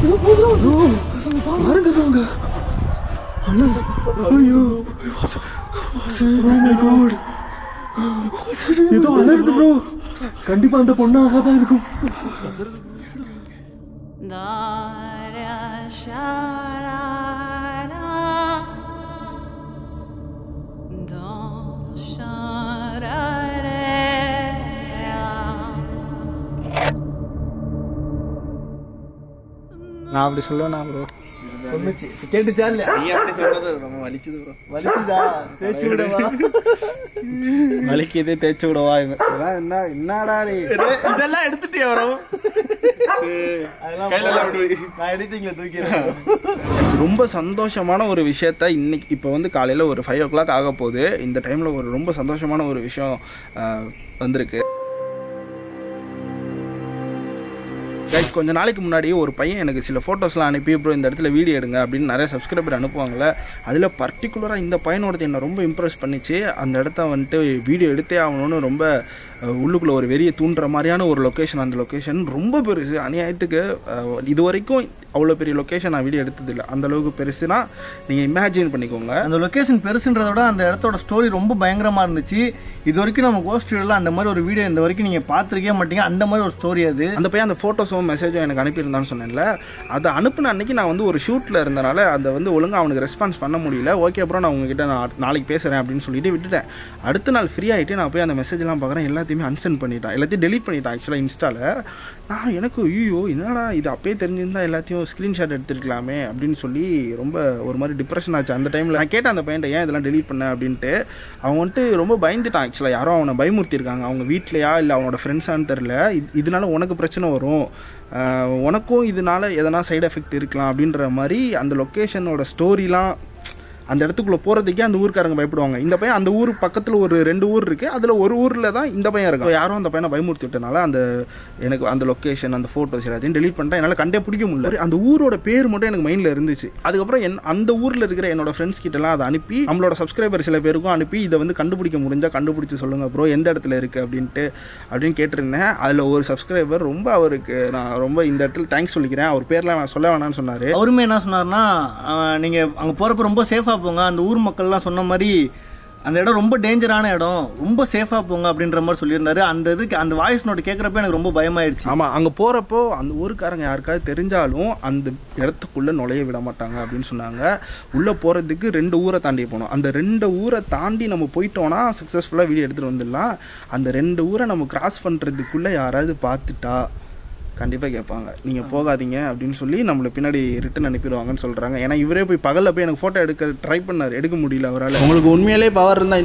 பாருங்க போங்க அண்ணன் ஐயோ Oh my God. ஏதோ அலருது ப்ரோ கண்டிப்பா அந்த பொண்ணாக தான் இருக்கும் Dara sharara Do sharare நான் அப்படி சொல்லுவேனா ப்ரோ கேட்டுச்சா இல்லையா நீ அப்படி சொல்றது ரொம்ப வலிக்குது ப்ரோ வலிக்குதா தேய்ச்சி விடவா வலிக்குதே தேய்ச்சி விடவா இதெல்லாம் என்ன என்னடா நீ இதெல்லாம் எடுத்துட்டியா ப்ரோ கையில எல்லாம் விடு நான் எடிட்டிங்ல தூக்கிறேன் ரொம்ப சந்தோஷமான ஒரு விஷயத்த இன்னைக்கு இப்போ வந்து காலையில் ஒரு ஃபைவ் ஓ கிளாக் ஆக போகுது இந்த டைமில் ஒரு ரொம்ப சந்தோஷமான ஒரு விஷயம் ஆஹ், வந்திருக்கு கைஸ் கொஞ்ச நாளைக்கு முன்னாடி ஒரு பையன் எனக்கு சில ஃபோட்டோஸ்லாம் அனுப்பி ப்ரோ இந்த இடத்துல வீடியோ எடுங்க அப்படின்னு நிறைய சப்ஸ்கிரைபர் அனுப்புவாங்கல்ல அதில் பர்டிகுலராக இந்த பையனோடது என்னை ரொம்ப இம்ப்ரெஸ் பண்ணிச்சு அந்த இடத்த வந்துட்டு வீடியோ எடுத்தே ஆகணும்னு ரொம்ப அஹ், உள்ளுக்குள்ள ஒரு வெறிய தூண்டுற மாதிரியான ஒரு லொக்கேஷன் அந்த லொக்கேஷன் ரொம்ப பெருசு அநியாயத்துக்கு அஹ், இது வரைக்கும் அவ்வளோ பெரிய லொக்கேஷன் நான் வீடியோ எடுத்ததில்லை அந்த அளவுக்கு பெருசுனா நீங்கள் இமேஜின் பண்ணிக்கோங்க அந்த லொகேஷன் பெருசுன்றத விட அந்த இடத்தோட ஸ்டோரி ரொம்ப பயங்கரமா இருந்துச்சு இது வரைக்கும் நம்ம கோஸ்ட் வீடியோல அந்த மாதிரி ஒரு வீடியோ இந்த வரைக்கும் நீங்க பார்த்துருக்கே மாட்டீங்க அந்த மாதிரி ஒரு ஸ்டோரி அது அந்த பையன் அந்த ஃபோட்டோஸும் மெசேஜும் எனக்கு அனுப்பியிருந்தான்னு சொன்னேன்ல அதை அனுப்பின அன்னைக்கு நான் வந்து ஒரு ஷூட்டில் இருந்தனால அதை வந்து ஒழுங்காக அவனுக்கு ரெஸ்பான்ஸ் பண்ண முடியல ஓகே அப்புறம் நான் உங்ககிட்ட நான் நாளைக்கு பேசுகிறேன் அப்படின்னு சொல்லிட்டு விட்டுட்டேன் அடுத்த நாள் ஃப்ரீ ஆகிட்டு நான் போய் அந்த மெசேஜ்லாம் பார்க்குறேன் எல்லாத்தையுமே அன்சென்ட் பண்ணிட்டான் எல்லாத்தையும் டெலீட் பண்ணிட்டான் ஆக்சுவலாக இன்ஸ்டாவில் நான் எனக்கு ஐயோ என்னடா இது அப்பயே தெரிஞ்சிருந்தா எல்லாத்தையும் ஸ்க்ரீன்ஷாட் எடுத்துருக்கலாமே அப்படின்னு சொல்லி ரொம்ப ஒரு மாதிரி டிப்ரெஷன் ஆச்சு அந்த டைமில் நான் கேட்டேன் அந்த பையன்ட்ட ஏன் இதெல்லாம் டெலீட் பண்ண அப்படின்ட்டு அவன் வந்துட்டு ரொம்ப பயந்துட்டான் ஆக்சுவலாக யாரோ அவனை பயமுறுத்திருக்காங்க அவங்க வீட்லையா இல்லை அவனோட ஃப்ரெண்ட்ஸான்னு தெரில இது இதனால உனக்கு பிரச்சனை வரும் ஆஹ் உனக்கும் இதனால எதனா சைடு எஃபெக்ட் இருக்கலாம் அப்படின்ற மாதிரி அந்த லொக்கேஷனோட ஸ்டோரிலாம் அந்த இடத்துக்குள்ளே போகிறதுக்கே அந்த ஊருக்காரங்க பயப்படுவாங்க இந்த பையன் அந்த ஊர் பக்கத்தில் ஒரு ரெண்டு ஊர் இருக்குது அதில் ஒரு ஊரில் தான் இந்த பையன் இருக்கான் யாரும் அந்த பையனை பயமுறுத்தி விட்டனால அந்த எனக்கு அந்த லொக்கேஷன் அந்த ஃபோட்டோஸ் எல்லாத்தையும் டெலீட் பண்ணிட்டேன் என்னால் கண்டே பிடிக்க முடியல அந்த ஊரோட பேர் மட்டும் எனக்கு மைண்டில் இருந்துச்சு அதுக்கப்புறம் என் அந்த ஊரில் இருக்கிற என்னோட ஃப்ரெண்ட்ஸ் கிட்டலாம் அதை அனுப்பி நம்மளோட சப்ஸ்கிரைபர் சில பேருக்கும் அனுப்பி இதை வந்து கண்டுபிடிக்க முடிஞ்சால் கண்டுபிடிச்சி சொல்லுங்கள் ப்ரோ எந்த இடத்துல இருக்குது அப்படின்ட்டு அப்படின்னு கேட்டிருந்தேன் அதில் ஒரு சப்ஸ்கிரைபர் ரொம்ப அவருக்கு நான் ரொம்ப இந்த இடத்துல தேங்க்ஸ் சொல்லிக்கிறேன் அவர் பேர்லாம் நான் சொல்ல வேணாம்னு சொன்னார் அவருமே என்ன சொன்னார்னா ஆஹ், நீங்க அங்க போறப்ப ரொம்ப சேஃபா போங்க அந்த ஊர் மக்கள்லாம் சொன்ன மாதிரி அந்த இடம் ரொம்ப டேஞ்சரான இடம் ரொம்ப சேஃபா போங்க அப்படின்ற மாதிரி சொல்லியிருந்தாரு அந்த இதுக்கு அந்த வாய்ஸ் நோட் கேட்கறப்ப எனக்கு ரொம்ப பயமாயிடுச்சு ஆமாம் அங்கே போகிறப்போ அந்த ஊருக்காரங்க யாருக்காவது தெரிஞ்சாலும் அந்த இடத்துக்குள்ளே நுழைய விட மாட்டாங்க அப்படின்னு சொன்னாங்க உள்ளே போகிறதுக்கு ரெண்டு ஊரை தாண்டி போகணும் அந்த ரெண்டு ஊரை தாண்டி நம்ம போயிட்டோம்னா சக்ஸஸ்ஃபுல்லாக வீடியோ எடுத்துகிட்டு வந்துடலாம் அந்த ரெண்டு ஊரை நம்ம கிராஸ் பண்ணுறதுக்குள்ளே யாராவது பார்த்துட்டா கண்டிப்பாக கேட்பாங்க நீங்கள் போகாதீங்க அப்படின்னு சொல்லி நம்மளை பின்னாடி ரிட்டன் அனுப்பிடுவாங்கன்னு சொல்கிறாங்க ஏன்னா இவரே போய் பகலில் போய் எனக்கு ஃபோட்டோ எடுக்க ட்ரை பண்ணார் எடுக்க முடியல அவரால் உங்களுக்கு உண்மையிலே பவர் இருந்தால்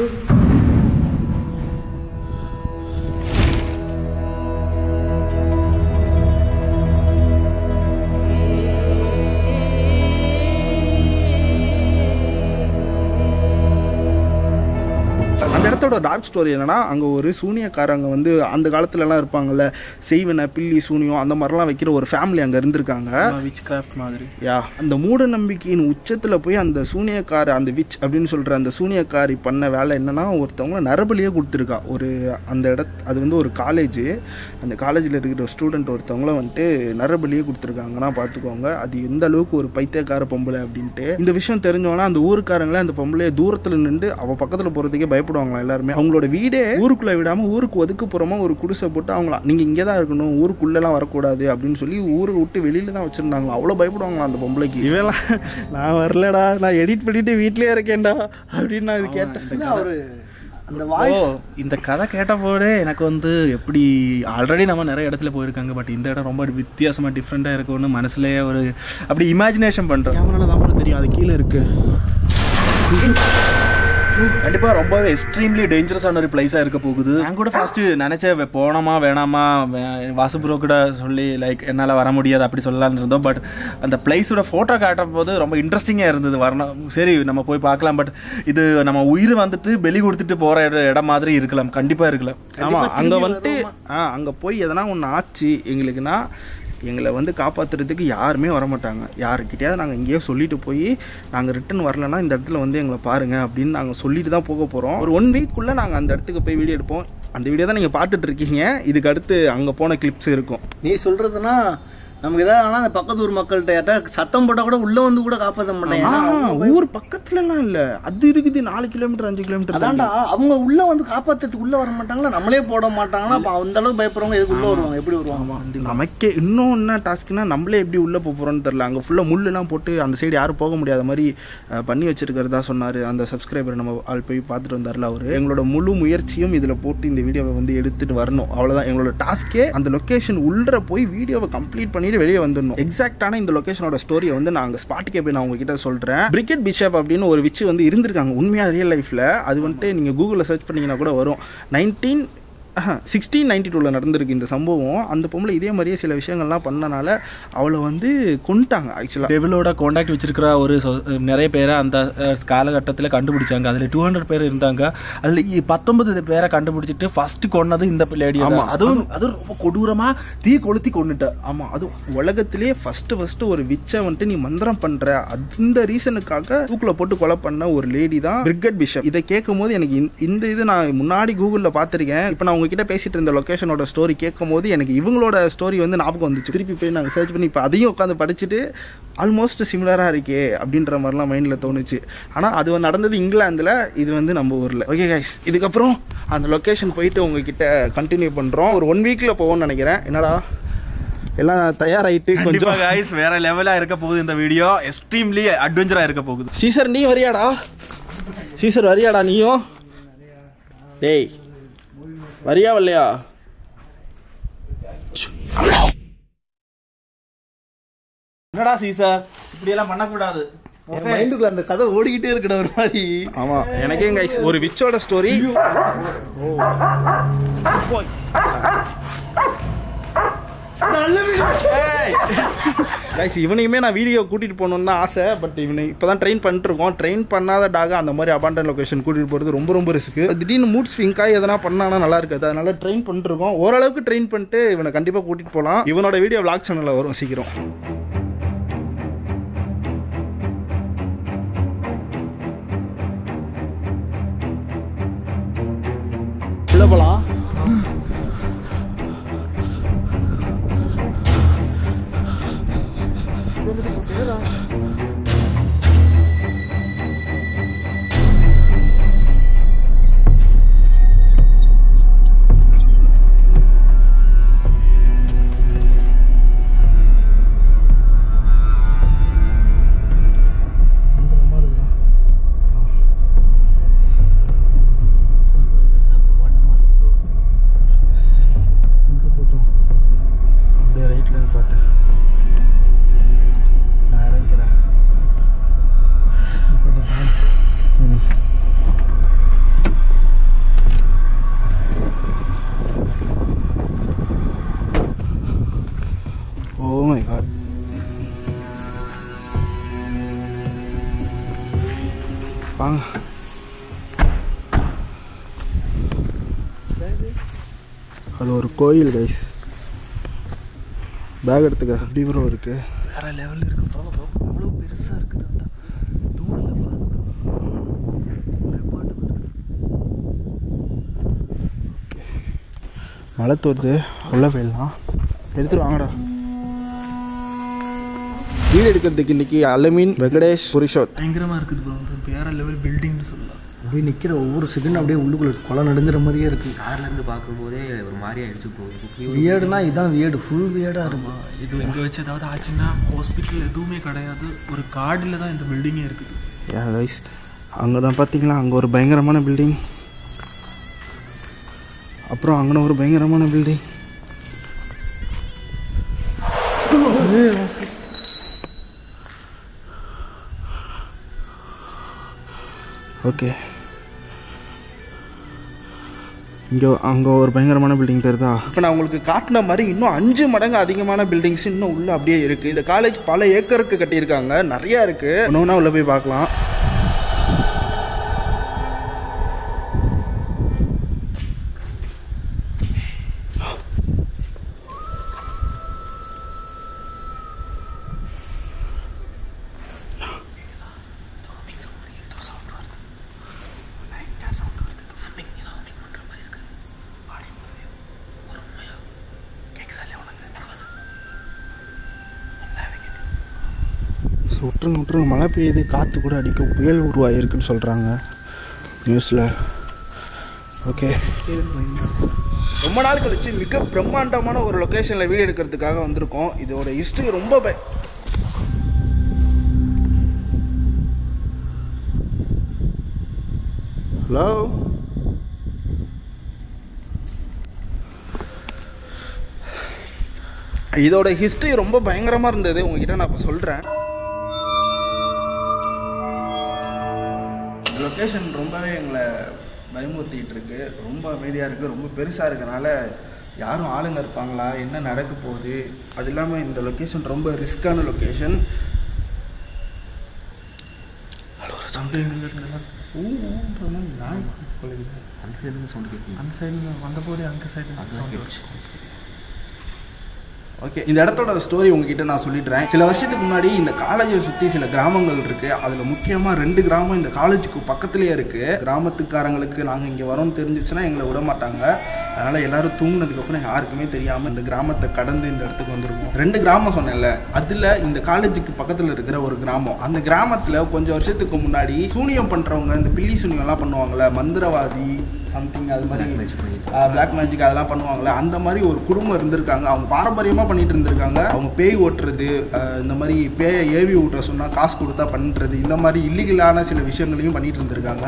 அந்த இடத்தோட டார்க் ஸ்டோரி என்னன்னா அங்கே ஒரு சூனியக்காரங்க வந்து அந்த காலத்துலலாம் இருப்பாங்கல்ல செய்வன பில்லி சூனியம் அந்த மாதிரிலாம் வைக்கிற ஒரு ஃபேமிலி அங்கே இருந்திருக்காங்க விச் கிராஃப்ட் மாதிரி யா அந்த மூட நம்பிக்கையின் உச்சத்தில் போய் அந்த சூனியக்கார அந்த விச் அப்படின்னு சொல்கிற அந்த சூனியக்காரி பண்ண வேலை என்னன்னா ஒருத்தவங்க நரபலியே கொடுத்துருக்கா ஒரு அந்த இட அது வந்து ஒரு காலேஜ் அந்த காலேஜில் இருக்கிற ஸ்டூடெண்ட் ஒருத்தவங்கள வந்துட்டு நரபலியே கொடுத்துருக்காங்கன்னா பார்த்துக்கோங்க அது எந்த அளவுக்கு ஒரு பைத்தியக்கார பொம்பளை அப்படின்ட்டு இந்த விஷயம் தெரிஞ்சவனா அந்த ஊருக்காரங்களே அந்த பொம்பளைய தூரத்தில் நின்று அவள் பக்கத்தில் போகிறதுக்கே பயப்படுவாங்களாம் எல்லாருமே அவங்களோட வீடே ஊருக்குள்ளே விடாமல் ஊருக்கு ஒதுக்குப்புறமா ஒரு குடிசை போட்டு அவங்கள நீங்கள் இங்கே தான் இருக்கணும் ஊருக்குள்ளெல்லாம் வரக்கூடாது அப்படின்னு சொல்லி ஊரை விட்டு வெளியில தான் வச்சுருந்தாங்க அவ்வளோ பயப்படுவாங்களா அந்த பொம்பளைக்கு இவெல்லாம் நான் வரலடா நான் எடிட் பண்ணிட்டு வீட்லயே இருக்கேன்டா அப்படின்னு நான் இது கேட்டேன் அவரு அந்த ஓ வாய்ஸ் இந்த கதை கேட்ட போதே எனக்கு வந்து எப்படி ஆல்ரெடி நம்ம நிறைய இடத்துல போயிருக்காங்க பட் இந்த இடம் ரொம்ப வித்தியாசமா டிஃப்ரெண்டா இருக்கும்னு மனசுலயே ஒரு அப்படி இமேஜினேஷன் பண்றேன் கேமரால தான் கூட தெரியும் அது கீழே இருக்கு கண்டிப்பா ரொம்பவே எக்ஸ்ட்ரீம்லி டேஞ்சரஸான ஒரு பிளேஸா இருக்க போகுது நான் கூட ஃபர்ஸ்ட் நினைச்சேன் வே- போனோமா வேணாமா வே- வாசு ப்ரோ கூட சொல்லி லைக் என்னால வர முடியாது அப்படி சொல்லலாம்னு இருந்தோம் பட் அந்த பிளேஸோட போட்டோ காட்டும் போது ரொம்ப இன்ட்ரெஸ்டிங்கா இருந்தது வரணும் சரி நம்ம போய் பார்க்கலாம் பட் இது நம்ம உயிர் வந்துட்டு வெளி கொடுத்துட்டு போற இட- இடம் மாதிரி இருக்கலாம் கண்டிப்பா இருக்கலாம் ஆமா அங்க வந்துட்டு ஆ அங்க போய் எதனா ஒன்று ஆச்சு எங்களுக்குன்னா எங்களை வந்து காப்பாத்துறதுக்கு யாருமே வரமாட்டாங்க யாருக்கிட்டயாவது நாங்கள் இங்கேயோ சொல்லிட்டு போய் நாங்கள் ரிட்டன் வரலன்னா இந்த இடத்துல வந்து எங்களை பாருங்க அப்படின்னு நாங்கள் சொல்லிட்டு தான் போக போகிறோம் ஒரு ஒன் வீக்குள்ளே நாங்கள் அந்த இடத்துக்கு போய் வீடியோ எடுப்போம் அந்த வீடியோ தான் நீங்கள் பார்த்துட்டு இருக்கீங்க இதுக்கு அடுத்து அங்கே போன கிளிப்ஸ் இருக்கும் நீ சொல்றதுன்னா நமக்கு ஏதாவது ஆனா அந்த பக்கத்து ஊர் மக்கள்கிட்ட யார்ட்டா சத்தம் போட்டா கூட உள்ள வந்து கூட காப்பாற்ற மாட்டாங்க ஏன்னா ஆ, ஊர் பக்கத்துலலாம் இல்ல அது இருக்குது நாலு கிலோமீட்டர் அஞ்சு கிலோமீட்டர் அதான்டா அவங்க உள்ள வந்து காப்பாத்துறதுக்கு உள்ள வர மாட்டாங்களா நம்மளே போட மாட்டாங்கன்னா அப்ப அந்த அளவுக்கு பயப்படுறவங்க எதுக்கு உள்ள வருவாங்க எப்படி வருவாங்க நமக்கே இன்னும் என்ன டாஸ்க்னா நம்மளே எப்படி உள்ளே போக போகிறோம்னு தெரில அங்கே ஃபுல்லாக முள்ளெல்லாம் போட்டு அந்த சைடு யாரும் போக முடியாத மாதிரி அஹ், பண்ணி வச்சிருக்கிறதா சொன்னார் அந்த சப்ஸ்கிரைபர் நம்ம ஆள் போய் பார்த்துட்டு வந்தார்ல அவர் எங்களோட முழு முயற்சியும் இதில் போட்டு இந்த வீடியோவை வந்து எடுத்துகிட்டு வரணும் அவ்வளோதான் எங்களோட டாஸ்க்கே அந்த லொக்கேஷன் உள்ள போய் வீடியோவை கம்ப்ளீட் பண்ணிட்டு வெளியே வந்துடணும் எக்ஸாக்டான இந்த லொக்கேஷனோட ஸ்டோரியை வந்து நான் அங்கே ஸ்பாட்டுக்கே போய் நான் உங்ககிட்ட சொல்கிறேன் பிரிகெட் பிஷப் அப்படின்னு ஒரு விச்சு வந்து இருந்திருக்காங்க உண்மையாக ரியல் லைஃப்பில் அது வந்துட்டு நீங்கள் கூகுளில் சர்ச் பண்ணீங்கன்னா கூட வரும் நைன்டீன் சிக்ஸ்டீன் நைன்டி டூவில் நடந்திருக்கு இந்த சம்பவம் அந்த பொம்பளை இதே மாதிரியே சில விஷயங்கள்லாம் பண்ணனால அவளை வந்து கொண்டுட்டாங்க ஆக்சுவலாக டெவிலோட காண்டாக்ட் வச்சிருக்கிற ஒரு சொ- நிறைய பேரை அந்த அஹ், காலகட்டத்தில் கண்டுபிடிச்சாங்க அதில் டூ ஹண்ட்ரட் பேர் இருந்தாங்க அதில் பத்தொன்பது பேரை கண்டுபிடிச்சிட்டு ஃபர்ஸ்ட் கொன்னது இந்த லேடி ஆமா. அதுவும் அதுவும் ரொம்ப கொடூரமா தீ கொளுத்தி கொண்டுட்ட ஆமாம் அதுவும் உலகத்திலேயே ஃபஸ்ட்டு ஃபஸ்ட்டு ஒரு விச்சை வந்துட்டு நீ மந்திரம் பண்ணுற அந்த ரீசனுக்காக தூக்கில் போட்டு கொலை பண்ண ஒரு லேடி தான் பிரிகட் பிஷப் இதை கேட்கும் போது எனக்கு இந்த- இந்த இது நான் முன்னாடி கூகுளில் பார்த்துருக்கேன் இப்போ நான் உங்ககிட்ட பேசிட்டு இருந்த லொக்கேஷனோட ஸ்டோரி கேட்கும் போது எனக்கு இவங்களோட ஸ்டோரி வந்து ஞாபகம் வந்துச்சு திருப்பி போய் நாங்கள் சர்ச் பண்ணி இப்போ அதையும் உட்காந்து படிச்சுட்டு ஆல்மோஸ்ட் சிமிலராக இருக்கே அப்படின்ற மாதிரிலாம் மைண்டில் தோணுச்சு ஆனால் அது வந்து நடந்தது இங்கிலாந்தில் இது வந்து நம்ம ஊரில் ஓகே கைஸ் இதுக்கப்புறம் அந்த லொக்கேஷன் போயிட்டு உங்ககிட்ட கண்டினியூ பண்ணுறோம் ஒரு ஒன் வீக்கில் போவோம்னு நினைக்கிறேன் என்னடா எல்லாம் தயாராயிட்டு கண்டிப்பா கொஞ்சம் guys வேற லெவலா இருக்க போகுது இந்த வீடியோ எக்ஸ்ட்ரீம்லி அட்வென்ச்சரா இருக்க போகுது சீசர் நீ வரியாடா சீசர் வரியாடா நீயும் டேய் வரியா வரலையா என்னடா சீசர் இப்படி எல்லாம் பண்ணக்கூடாது மைண்டுக்குள்ள அந்த கதை ஓடிக்கிட்டே இருக்கட ஒரு மாதிரி ஆமா எனக்கே கைஸ் ஒரு விச்சோட ஸ்டோரி கைஸ் இவனையுமே நான் வீடியோ கூட்டிட்டு போகணுன்னு தான் ஆசை பட் இவனை இப்போ தான் ட்ரெயின் பண்ணிட்டுருக்கோம் ட்ரெயின் பண்ணாத டாக அந்த மாதிரி அபாண்டன் லொகேஷன் கூட்டிட்டு போகிறது ரொம்ப ரொம்ப ரிஸ்க்கு திடீர்னு மூட் ஸ்விங்காக எதனா பண்ணானா நல்லா இருக்காது அதனால ட்ரெயின் பண்ணிட்டுருக்கோம் ஓரளவுக்கு ட்ரெயின் பண்ணிட்டு இவனை கண்டிப்பாக கூட்டிட்டு போகலாம் இவனோட வீடியோ vlog சேனலில் வரும் சீக்கிரம் உள்ள போகலாம் எங்கே போட்டோம் அப்படியே ரைட்டில் பாட்டு நான் இறங்கிறேன் ம். ஓ மை காட் வாங்க அது ஒரு கோயில் கைஸ் பேக் எடுத்துக்க எப்படி ப்ரோ இருக்கு வேற லெவல் இருக்கு bro. அவ்வளவு பெருசா இருக்குது அந்த தூரத்துல மழை தோறுது உள்ள போயிடலாம் எடுத்துட்டு வாங்கடா வீடு எடுக்கிறதுக்கு இன்னைக்கு அலமீன் வெங்கடேஷ் புருஷோத் பயங்கரமா இருக்குது ப்ரோ வேற லெவல் பில்டிங்னு சொல்லலாம் அப்படியே நிக்கிற ஒவ்வொரு செகண்ட் அப்படியே உள்ளுக்குள்ள கொலை நடுங்குற மாதிரியே இருக்கு கார்ல இருந்து பார்க்கும்போதே ஒரு மாதிரி ஆயிடுச்சு ப்ரோ இது வியர்டுனா இதான் வியர்டு ஃபுல் வியர்டா இருக்கும் இது எங்க வச்சு ஏதாவது ஆச்சுன்னா ஹாஸ்பிட்டல் எதுவுமே கிடையாது ஒரு கார்டில் தான் இந்த பில்டிங்கே இருக்குது யா கைஸ் அங்கே தான் பார்த்தீங்களா அங்கே ஒரு பயங்கரமான பில்டிங் அப்புறம் அங்கே ஒரு பயங்கரமான பில்டிங் ஓகே இங்கே அங்கே ஒரு பயங்கரமான பில்டிங் தெரியுதா இப்போ நான் உங்களுக்கு காட்டின மாதிரி இன்னும் அஞ்சு மடங்கு அதிகமான பில்டிங்ஸ் இன்னும் உள்ள அப்படியே இருக்குது இந்த காலேஜ் பல ஏக்கருக்கு கட்டியிருக்காங்க நிறையா இருக்குது ஒன்று உள்ள போய் பார்க்கலாம் விட்டுருங்க விட்டுருங்க மழை பெய்யுது காற்று கூட அடிக்கும் புயல் உருவாகிருக்குன்னு சொல்கிறாங்க நியூஸில் ஓகே ரொம்ப நாள் கழிச்சு மிக பிரம்மாண்டமான ஒரு லொக்கேஷனில் வீடியோ எடுக்கிறதுக்காக வந்திருக்கோம் இதோட ஹிஸ்ட்ரி ரொம்ப பய ஹலோ இதோட ஹிஸ்ட்ரி ரொம்ப பயங்கரமாக இருந்தது உங்ககிட்ட நான் இப்போ சொல்கிறேன் லொக்கேஷன் ரொம்பவே எங்களை பயமுறுத்திட்டு இருக்கு ரொம்ப அமைதியாக இருக்குது ரொம்ப பெருசாக இருக்கனால யாரும் ஆளுங்க இருப்பாங்களா என்ன நடக்க போகுது அது இல்லாமல் இந்த லொக்கேஷன் ரொம்ப ரிஸ்க்கான லொக்கேஷன் அந்த சைடு சவுண்ட் கேட்குது அந்த சைடு வந்தபோது அந்த சைடு அதுதான் கேட்டுச்சு ஓகே இந்த இடத்தோட ஸ்டோரி உங்ககிட்ட நான் சொல்லிடுறேன் சில வருஷத்துக்கு முன்னாடி இந்த காலேஜை சுற்றி சில கிராமங்கள் இருக்கு அதில் முக்கியமாக ரெண்டு கிராமம் இந்த காலேஜுக்கு பக்கத்துலேயே இருக்கு கிராமத்துக்காரங்களுக்கு நாங்கள் இங்கே வரோம்னு தெரிஞ்சிச்சுன்னா எங்களை விட மாட்டாங்க அதனால எல்லாரும் தூங்குனதுக்கப்புறம் யாருக்குமே தெரியாமல் இந்த கிராமத்தை கடந்து இந்த இடத்துக்கு வந்திருக்கோம் ரெண்டு கிராமம் சொன்னேன்ல அதில் இந்த காலேஜுக்கு பக்கத்தில் இருக்கிற ஒரு கிராமம் அந்த கிராமத்தில் கொஞ்சம் வருஷத்துக்கு முன்னாடி சூனியம் பண்ணுறவங்க இந்த பில்லி சூனியம்லாம் பண்ணுவாங்கல்ல மந்திரவாதி சம்திங் அது மாதிரி Black magic பண்ணிட்டு. பிளாக் மேஜிக் அதெல்லாம் பண்ணுவாங்கல்ல அந்த மாதிரி ஒரு குடும்பம் இருந்திருக்காங்க அவங்க பாரம்பரியமாக பண்ணிட்டு இருந்திருக்காங்க அவங்க பேய் ஓட்டுறது அஹ் இந்த மாதிரி பேயை ஏவி விட்ட சொன்னால் காசு கொடுத்தா பண்ணுறது இந்த மாதிரி இல்லீகலான சில விஷயங்களையும் பண்ணிட்டு இருந்திருக்காங்க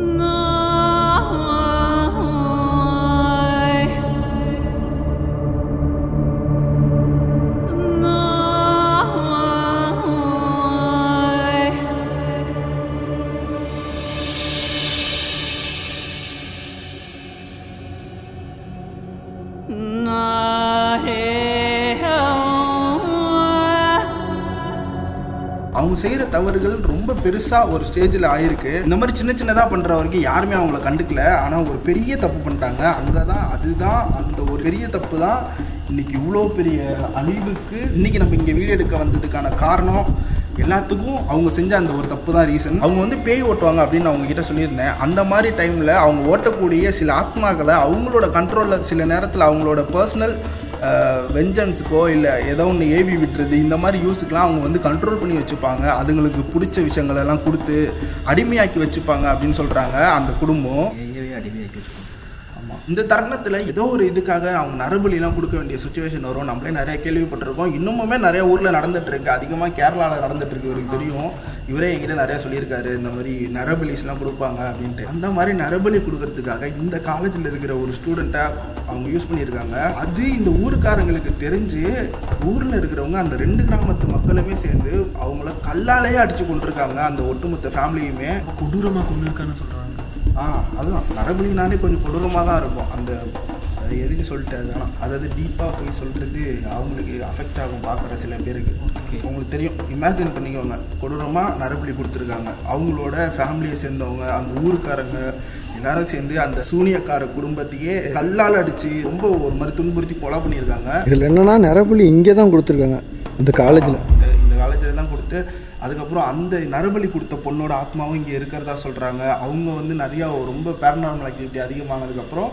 அவங்க செய்கிற தவறுகள் ரொம்ப பெருசாக ஒரு ஸ்டேஜில் ஆயிருக்கு இந்த மாதிரி சின்ன சின்னதாக பண்ணுற வரைக்கும் யாருமே அவங்கள கண்டுக்கல ஆனால் ஒரு பெரிய தப்பு பண்ணிட்டாங்க அங்கே தான் அதுதான் அந்த ஒரு பெரிய தப்பு தான் இன்னைக்கு இவ்வளோ பெரிய அழிவுக்கு இன்னைக்கு நம்ம இங்கே வீடியோ எடுக்க வந்ததுக்கான காரணம் எல்லாத்துக்கும் அவங்க செஞ்ச அந்த ஒரு தப்பு தான் ரீசன் அவங்க வந்து பேய் ஓட்டுவாங்க அப்படின்னு நான் அவங்க கிட்ட சொல்லியிருந்தேன் அந்த மாதிரி டைமில் அவங்க ஓட்டக்கூடிய சில ஆத்மாக்களை அவங்களோட கண்ட்ரோலில் சில நேரத்தில் அவங்களோட பர்சனல் வெஞ்சன்ஸுக்கோ இல்லை ஏதோ ஒன்று ஏவி விட்டுறது இந்த மாதிரி யூஸுக்கெலாம் அவங்க வந்து கண்ட்ரோல் பண்ணி வச்சுப்பாங்க அதுங்களுக்கு பிடிச்ச விஷயங்கள் எல்லாம் கொடுத்து அடிமையாக்கி வச்சுப்பாங்க அப்படின்னு சொல்கிறாங்க அந்த குடும்பம் ஏஏவே அடிமையாக்கி வச்சுக்கோங்க ஆமாம் இந்த தருணத்தில் ஏதோ ஒரு இதுக்காக அவங்க நரபலிலாம் கொடுக்க வேண்டிய சுச்சுவேஷன் வரும் நம்மளே நிறைய கேள்விப்பட்டிருக்கோம் இன்னுமுமே நிறைய ஊரில் நடந்துட்டு இருக்கு அதிகமாக கேரளாவில் நடந்துட்டு இருக்கு இவருக்கு தெரியும் இவரே என்கிட்ட நிறைய சொல்லியிருக்காரு இந்த மாதிரி நரபலிஸ்லாம் கொடுப்பாங்க அப்படின்ட்டு அந்த மாதிரி நரபலி கொடுக்கறதுக்காக இந்த காலேஜில் இருக்கிற ஒரு ஸ்டூடெண்ட்டை அவங்க யூஸ் பண்ணியிருக்காங்க அது இந்த ஊருக்காரங்களுக்கு தெரிஞ்சு ஊரில் இருக்கிறவங்க அந்த ரெண்டு கிராமத்து மக்களுமே சேர்ந்து அவங்கள கல்லாலேயே அடிச்சு கொண்டிருக்காங்க அந்த ஒட்டுமொத்த ஃபேமிலியுமே கொடூரமாக கொண்டு இருக்கான்னு சொல்கிறாங்க ஆ அதுதான் நரபலினாலே கொஞ்சம் கொடூரமாக தான் இருக்கும் அந்த அது எதுக்கு சொல்லிட்டு அது வேணாம் அதாவது டீப்பாக போய் சொல்கிறது அவங்களுக்கு அஃபெக்ட் ஆகும் பார்க்குற சில பேருக்கு உங்களுக்கு தெரியும் இமேஜின் பண்ணிக்கோங்க கொடூரமாக நரபலி கொடுத்துருக்காங்க அவங்களோட ஃபேமிலியை சேர்ந்தவங்க அந்த ஊருக்காரங்க எல்லாரும் சேர்ந்து அந்த சூனியக்கார குடும்பத்தையே கல்லால் அடித்து ரொம்ப ஒரு மாதிரி துன்புறுத்தி கொலை பண்ணியிருக்காங்க இதில் என்னன்னா நரபலி இங்கே தான் கொடுத்துருக்காங்க இந்த காலேஜில் இந்த இந்த காலேஜில் தான் கொடுத்து அதுக்கப்புறம் அந்த நரபலி கொடுத்த பொண்ணோட ஆத்மாவும் இங்கே இருக்கிறதா சொல்கிறாங்க அவங்க வந்து நிறையா ரொம்ப பேரனார்மல் ஆக்டிவிட்டி அதிகமானதுக்கப்புறம்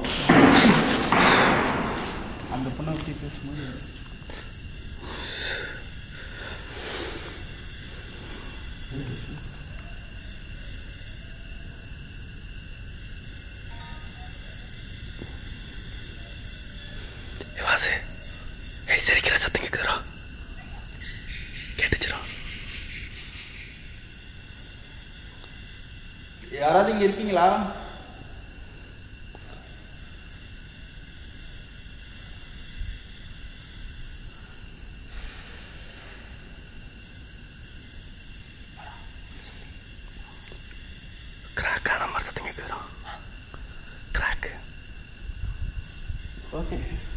அந்த பொண்ணை பற்றி பேசும்போது சிரிக்கிற சத்தம் கேட்குறா கேட்டுச்சுரா யாராவது இங்கே இருக்கீங்களா கிராக்கான மாதிரி சத்தம் கேட்குறா கிராக்கு ஓகே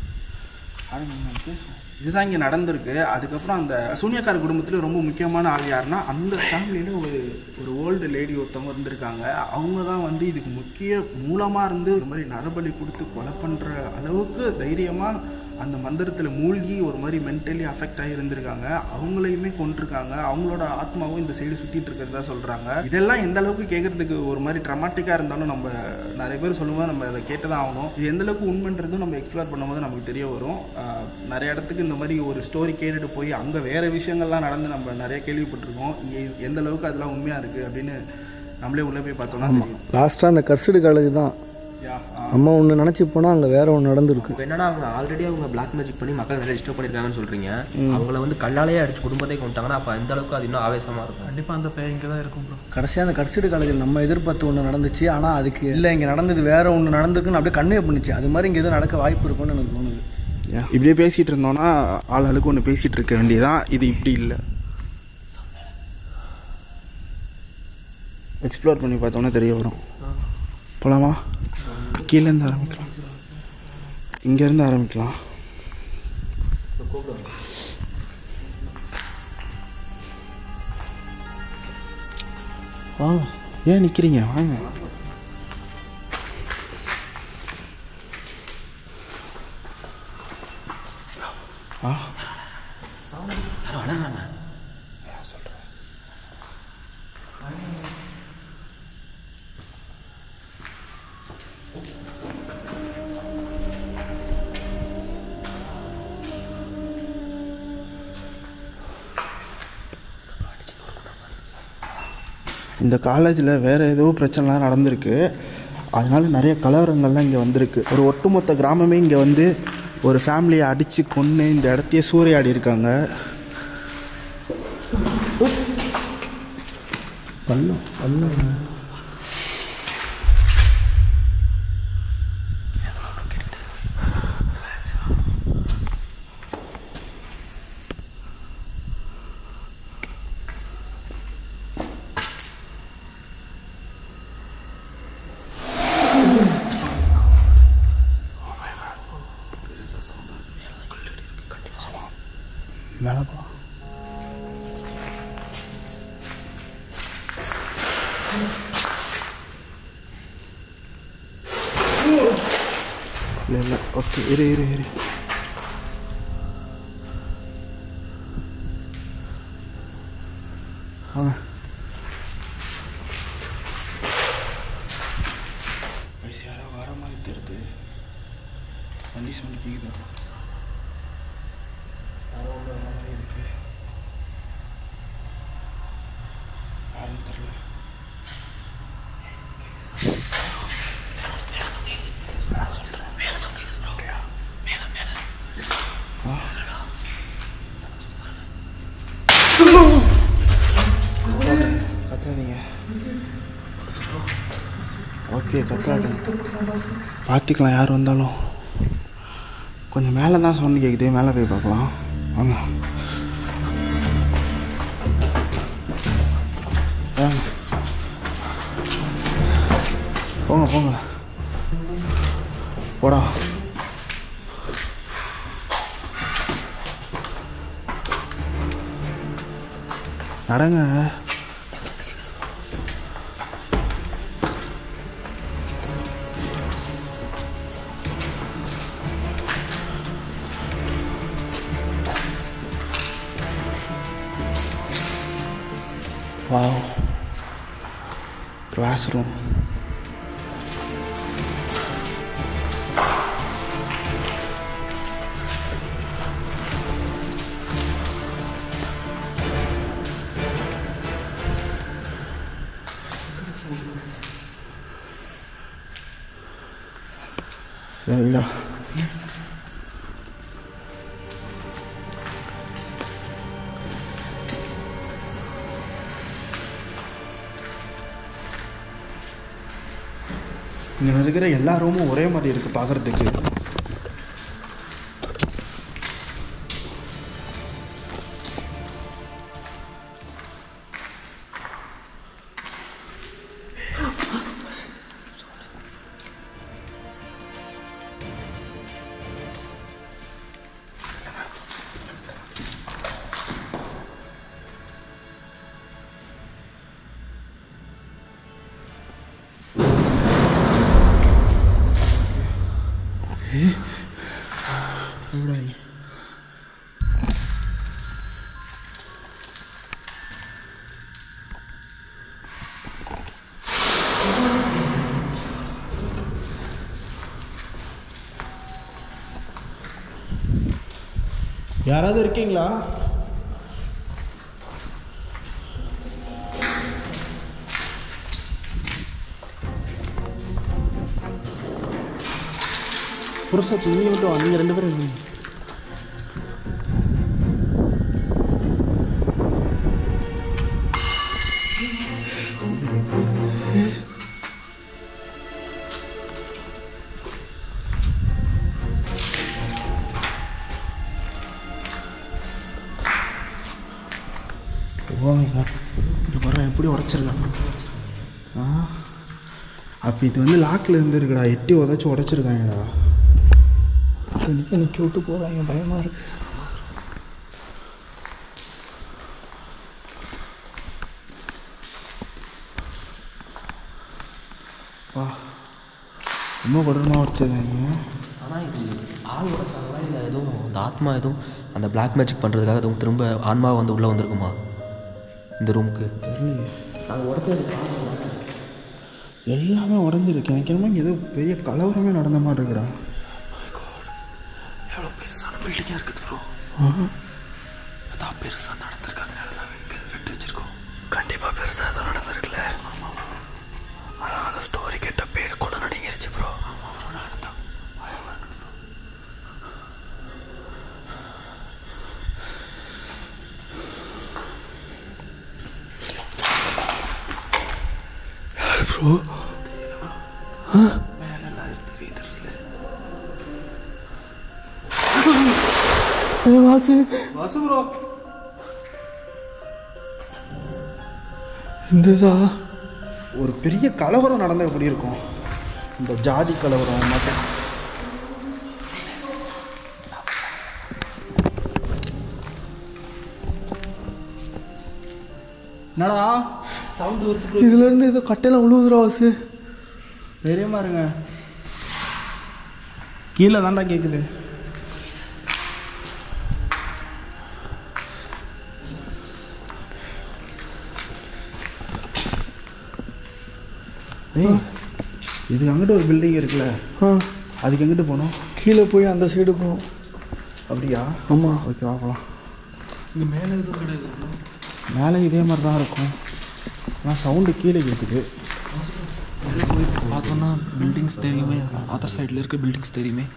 இதுதான் இங்கே நடந்திருக்கு அதுக்கப்புறம் அந்த சூனியக்கார குடும்பத்தில் ரொம்ப முக்கியமான ஆள் யாருன்னா அந்த ஃபேமிலியில் ஒரு ஒரு ஓல்டு லேடி ஒருத்தவங்க இருந்திருக்காங்க அவங்க தான் வந்து இதுக்கு முக்கிய மூலமாக இருந்து இந்த மாதிரி நரபலி கொடுத்து கொலை பண்ணுற அளவுக்கு தைரியமாக அந்த மந்திரத்தில் மூழ்கி ஒரு மாதிரி மென்டலி அஃபெக்ட் ஆகி இருந்திருக்காங்க அவங்களையுமே கொண்டிருக்காங்க அவங்களோட ஆத்மாவும் இந்த சைடு சுற்றிட்டு இருக்கிறதா சொல்கிறாங்க இதெல்லாம் எந்த அளவுக்கு கேட்குறதுக்கு ஒரு மாதிரி ட்ரமாட்டிக்காக இருந்தாலும் நம்ம நிறைய பேர் சொல்லும்போது நம்ம அதை கேட்டு தான் ஆகணும் இது எந்த அளவுக்கு உண்மைன்றதும் நம்ம எக்ஸ்ப்ளோர் பண்ணும்போது நமக்கு தெரிய வரும் ஆஹ் நிறைய இடத்துக்கு இந்த மாதிரி ஒரு ஸ்டோரி கேட்டுட்டு போய் அங்கே வேறு விஷயங்கள்லாம் நடந்து நம்ம நிறைய கேள்விப்பட்டிருக்கோம் இங்கே எந்த அளவுக்கு அதெல்லாம் உண்மையாக இருக்குது அப்படின்னு நம்மளே உள்ளே போய் பார்த்தோம்னா தெரியும் லாஸ்ட்டாக அந்த கர்சடு காலேஜ் தான் யா நம்ம ஒன்று நினச்சி போனால் அங்கே வேற ஒன்று நடந்திருக்கு இப்போ என்னன்னா அவங்க ஆல்ரெடி அவங்க பிளாக் மேஜிக் பண்ணி மக்கள் நிறைய டிஸ்டர்ப் பண்ணியிருக்காங்கன்னு சொல்றீங்க அவங்கள வந்து கல்லாலேயே அடிச்சு குடும்பத்தை கொண்டாங்கன்னா அப்போ அந்த அளவுக்கு அது இன்னும் ஆவேசமா இருக்கும் கண்டிப்பாக அந்த பையன் இங்கே தான் இருக்கும் ப்ரோ கடைசியாக அந்த கர்சடு காலேஜில் நம்ம எதிர்பார்த்து ஒன்று நடந்துச்சு ஆனால் அதுக்கு இல்லை இங்கே நடந்தது வேற ஒன்று நடந்திருக்குன்னு அப்படியே கன்வே பண்ணுச்சு அது மாதிரி இங்கே எதுவும் நடக்க வாய்ப்பு இருக்கும்னு எனக்கு தோணுது இப்படியே பேசிகிட்டு இருந்தோம்னா ஆள் ஆளுக்கு ஒன்று பேசிகிட்டு இருக்க வேண்டியதான் இது இப்படி இல்லை எக்ஸ்ப்ளோர் பண்ணி பார்த்தோன்னா தெரிய வரும் போலாமா கீழேருந்து ஆரம்பிக்கலாம் இங்கேருந்து ஆரம்பிக்கலாம் வாங்க ஏன் நிற்கிறீங்க வாங்க ஆ இந்த காலேஜில் வேறு ஏதோ பிரச்சனைலாம் நடந்திருக்கு அதனால நிறைய கலவரங்கள்லாம் இங்கே வந்திருக்கு ஒரு ஒட்டுமொத்த கிராமமே இங்கே வந்து ஒரு ஃபேமிலியை அடித்து கொன்று இந்த இடத்தையே சூறையாடி இருக்காங்க பள்ளம் பள்ளம் மேலே போ இல்லை இல்லை ஓகே இரு இரு இரு வாங்க வயசு யாரோ வர மாதிரி தெரியுது வண்டி சவுண்ட் கேக்குதா யாரோ உள்ள வர மாதிரி இருக்கு யாருன்னு தெரியல கத்தாதீங்க ஓகே கத்தாதீங்க பார்த்துக்கலாம் யார் வந்தாலும் கொஞ்சம் மேலே தான் சவுண்டு கேட்குது மேலே போய் பார்க்கலாம் வாங்க வாங்க போங்க போங்க போடா நடங்க வாவ் கிளாஸ் ரூம் இல்லை இங்கே இருக்கிற எல்லா ரூமும் ஒரே மாதிரி இருக்குது பார்க்குறதுக்கு யாராவது இருக்கீங்களா புருஷத்து நீ மட்டும் வா, நீங்க ரெண்டு பேரும் இருங்க. ஓ மை காட் இது பாரு எப்படி உடச்சிருக்காங்க ஆ அப்போ இது வந்து லாக்கில் இருந்துருக்குடா எட்டி உதச்சி உடச்சிருக்காங்கடா நிற்க விட்டு போகிறாங்க பயமாக இருக்கு வா ரொம்ப கொடூரமாக உடச்சிருக்காங்க ஆனால் இது ஆள் உடைச்சாங்களா இல்லை எதுவும் இந்த ஆத்மா எதுவும் அந்த பிளாக் மேஜிக் பண்ணுறதுக்காக எதுவும் திரும்ப ஆன்மா வந்து உள்ளே வந்திருக்குமா இந்த ரூமுக்கு அது உடச்சது எல்லாமே உடஞ்சிருக்கு எனக்கு என்னமோ இங்க ஏதோ பெரிய கலவரமே நடந்த மாதிரி இருக்குடா எவ்வளோ பெருசான பில்டிங்காக இருக்குது ப்ரோ அதான் பெருசாக நடந்திருக்காங்க ரெண்டு வச்சிருக்கோம் கண்டிப்பாக பெருசாக எதுவும் நடந்திருக்குல்ல ஆனால் அந்த ஸ்டோரி கேட்ட பேர் கூட நடிங்கிருச்சு ப்ரோ ப்ரோ வாசு ப்ரோ இந்ததா ஒரு பெரிய கலவரம் நடந்தால் எப்படி இருக்கும் இந்த ஜாதி கலவரம் மட்டும் என்னடா சவுண்டு வருது இதுல இருந்து ஏதோ கட்டையெல்லாம் உழுவுதுரா வாசு தைரியமா இருங்க கீழே தான்டா கேட்குது ஏய் இதுக்கு அங்கிட்டு ஒரு பில்டிங் இருக்குல்ல அதுக்கு எங்கிட்டு போகணும் கீழே போய் அந்த சைடு போகும் அப்படியா ஆமாம் ஓகே வாங்கலாம் இங்கே மேலே எதுவும் கிடையாது மேலே இதே மாதிரி தான் இருக்கும் ஆனால் சவுண்டு கீழே கேட்குது போய் பார்த்தோன்னா பில்டிங்ஸ் தெரியுமே அதர் சைடில் இருக்க பில்டிங்ஸ் தெரியுமே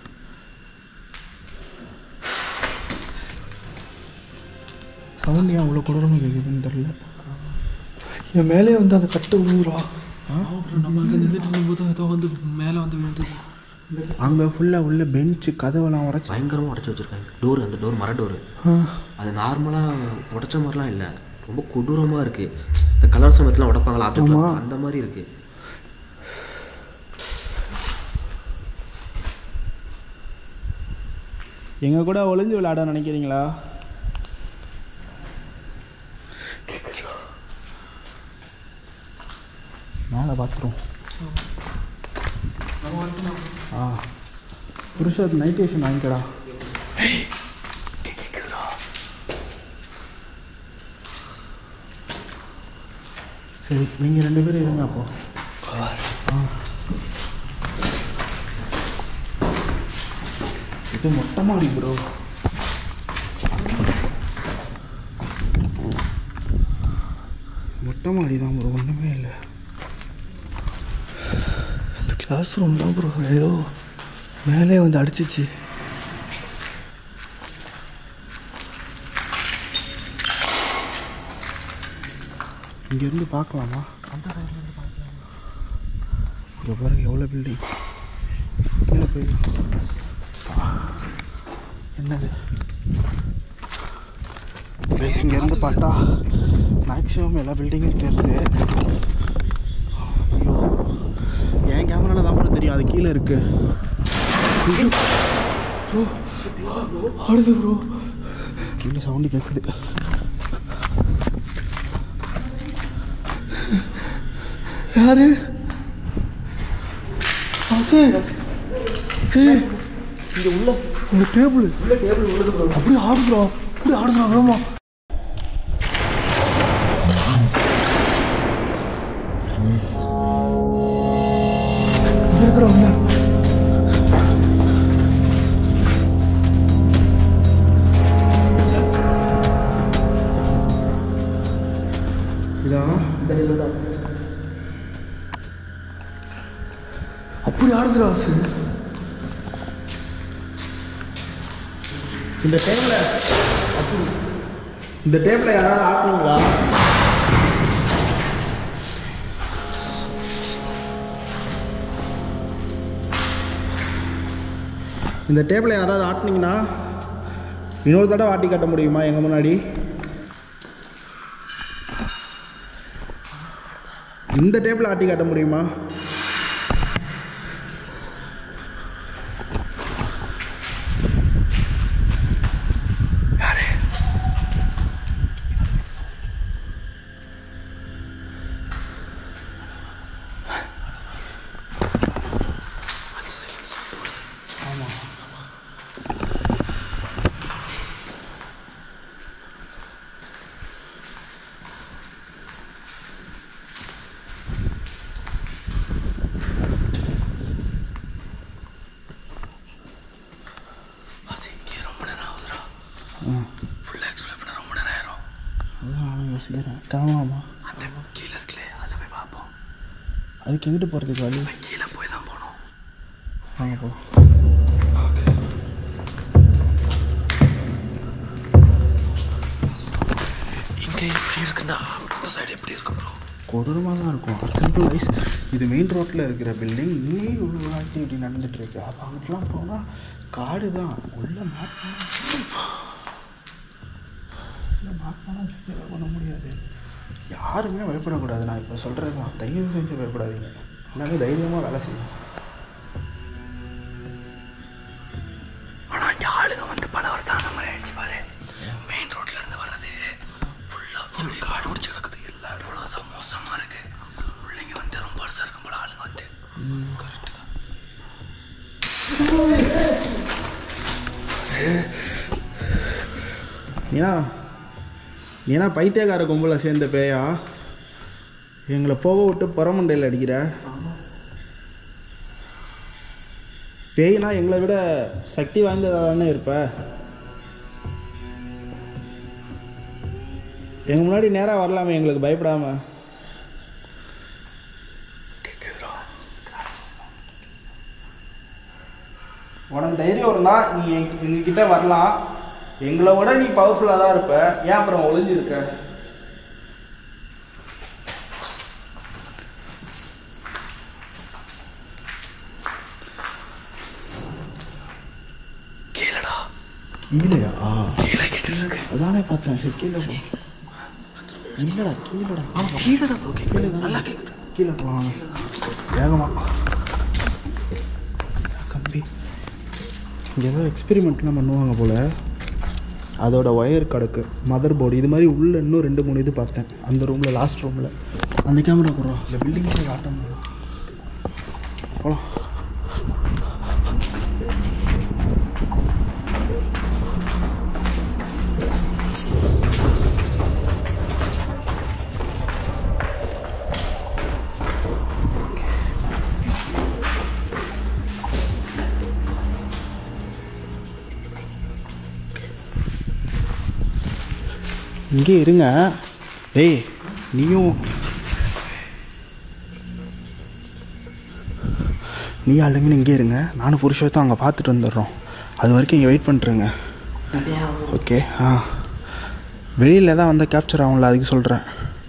சவுண்டு ஏன் அவ்வளோ கொடூரமாக கேட்குதுன்னு தெரில என் மேலே வந்து அந்த கட்டை உழுவுறா நம்ம அங்கே நின்றுட்டு இருக்கும்போது ஏதோ வந்து மேலே வந்து விழுந்தது அங்கே ஃபுல்லாக உள்ள பெஞ்சு கதவெல்லாம் உடச்சி பயங்கரமாக உடச்சி வச்சுருக்காங்க டோர் அந்த டோர் மர டோரு அது நார்மலாக உடைச்ச மாதிரிலாம் இல்லை ரொம்ப கொடூரமாக இருக்குது இந்த கலர் சமயத்தில் உடைப்பாங்களா அது அந்த மாதிரி இருக்குது எங்கள் கூட ஒளிஞ்சு விளையாட நினைக்கிறீங்களா மேலே பாத்ரூம் ஆ புருஷத் நைட் டியூஷன் வாங்கிக்கடா சரி நீங்கள் ரெண்டு பேரும் இருங்க அப்போ ஆ. இது மொட்டை மாடி ப்ரோ மொட்டை மாடி தான் ப்ரோ ஒன்றுமே இல்லை இந்த கிளாஸ் ரூம் தான் ப்ரோ ஏதோ மேலே வந்து அடிச்சிச்சு இங்கேருந்து பார்க்கலாமா அந்த சைட்லேருந்து பார்க்கலாமா இங்கே பாருங்க எவ்வளோ பில்டிங் கீழே போய் ஆ, என்னது ப்ளேஸ் இங்கேருந்து பார்த்தா மேக்ஸிமம் எல்லா பில்டிங்கும் தெரியுது ஐயோ என் கேமராவில் தான் கூட தெரியும் அது கீழே இருக்கு ஆடுது ப்ரோ கீழே சவுண்டு கேட்குது யாரு வாசு ஏய் இங்க உள்ள உங்க டேபிள் உள்ள டேபிள் உள்ளது ப்ரோ அப்படியே ஆடுதுடா அப்படியே ஆடுதுடா வேமா இருக்கிறவங்க இதா அப்படி ஆடுதுடா வாசு இந்த டைமில் இந்த டைமில் யாராவது ஆட்டணுங்களா இந்த டேபிளை யாராவது ஆட்டினீங்கன்னா இன்னொரு தடவை ஆட்டி காட்ட முடியுமா எங்கள் முன்னாடி இந்த டேபிள் ஆட்டி காட்ட முடியுமா அதான் யோசிக்கிறேன் கிளம்பலாமா அதுக்கு எங்கிட்டு போகிறதுக்கு வழி கீழே போய் தான் போகணும் வாங்க போ கொடூரமாக தான் இருக்கும் அத்தனை வயசு இது மெயின் ரோட்டில் இருக்கிற பில்டிங் இங்கேயும் இவ்வளோ ஆக்டிவிட்டி நடந்துட்டு இருக்கு அப்போ அங்கிட்டலாம் போனால் காடு தான் உள்ள மாட்டினா உள்ள மாட்டினா பண்ண முடியாது யாருமே பயப்படக்கூடாது நான் இப்போ சொல்கிறது தான் தயவு செஞ்சு பயப்படாதீங்க எல்லாமே தைரியமாக வேலை செய்யணும் ஆனால் இங்கே ஆளுங்க வந்து பல வருஷம் ஆன மாதிரி ஆயிடுச்சு பாரு மெயின் ரோட்ல இருந்து வர்றது ஃபுல்லாக ஃபுல் காடு முடிச்சு கிடக்குது எல்லாம் இவ்வளோதான் மோசமாக இருக்கு பிள்ளைங்க வந்து ரொம்ப வருஷம் இருக்கும் போல ஆளுங்க வந்து கரெக்டு தான் ஏன்னா ஏன்னா பைத்தியக்கார கும்பலை சேர்ந்த பேயா எங்களை போக விட்டு புறமண்டையில் அடிக்கிற பேய்னா எங்களை விட சக்தி வாய்ந்ததாக தானே இருப்ப எங்கள் முன்னாடி நேராக வரலாமே எங்களுக்கு பயப்படாம உனக்கு தைரியம் இருந்தா நீ எங்க எங்ககிட்ட வரலாம் எங்களை விட நீ பவர்ஃபுல்லாக தான் இருப்ப ஏன் அப்புறம் ஒளிஞ்சிருக்க கீழடா கீழேயா கீழே கேட்டு இருக்கு அதானே பார்த்தேன் சரி கீழே போ இல்லைடா கீழேடா கீழே தான் ப்ரோ கேட்குது நல்லா கேட்குது கீழே போவாங்க வேகமாக கம்பி இங்கே ஏதோ எக்ஸ்பெரிமெண்ட்லாம் பண்ணுவாங்க போல் அதோட ஒயர் கிடக்கு மதர் போர்டு இது மாதிரி உள்ள இன்னும் ரெண்டு மூணு இது பார்த்தேன் அந்த ரூமில் லாஸ்ட் ரூமில் அந்த கேமரா போடுறோம் இந்த பில்டிங்கில் காட்ட முடியும் போகலாம் இங்கே இருங்க ஏய் நீயும் நீ ஆளுங்கன்னு இங்கே இருங்க நானும் புருஷத்தை அங்கே பார்த்துட்டு வந்துடுறோம் அது வரைக்கும் இங்கே வெயிட் பண்ணுறேங்க ஓகே ஆ வெளியில் தான் வந்தால் கேப்சர் ஆகும்ல அதுக்கு சொல்கிறேன்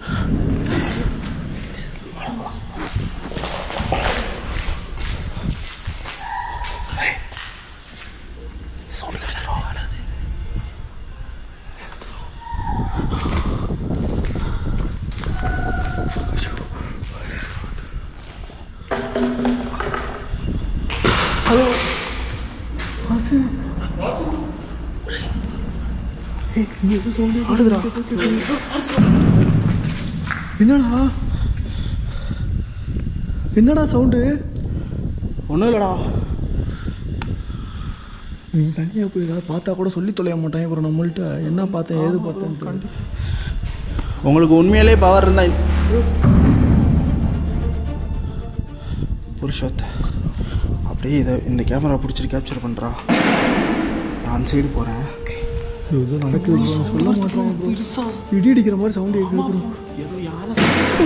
சவுண்ட் கிடச்சிரும் ஆடுதுடா என்னடா என்னடா சவுண்டு ஒன்றும் இல்லைடா நீ தனியாக போய் ஏதாவது பார்த்தா கூட சொல்லி தொலைய மாட்டேன் அப்புறம் நம்மள்ட்ட என்ன பார்த்தேன் ஏது பார்த்தேன் உங்களுக்கு உண்மையிலே பவர் இருந்தா புருஷத்தை அப்படியே இதை இந்த கேமரா பிடிச்சிட்டு கேப்சர் பண்ணுறா நான் அந்த சைடு போகிறேன் ஏதோ நடக்குது bro. சொல்ல மாட்டோம் ப்ரோ இடி அடிக்கிற மாதிரி சவுண்ட் கேட்குது ப்ரோ ஏதோ யாரை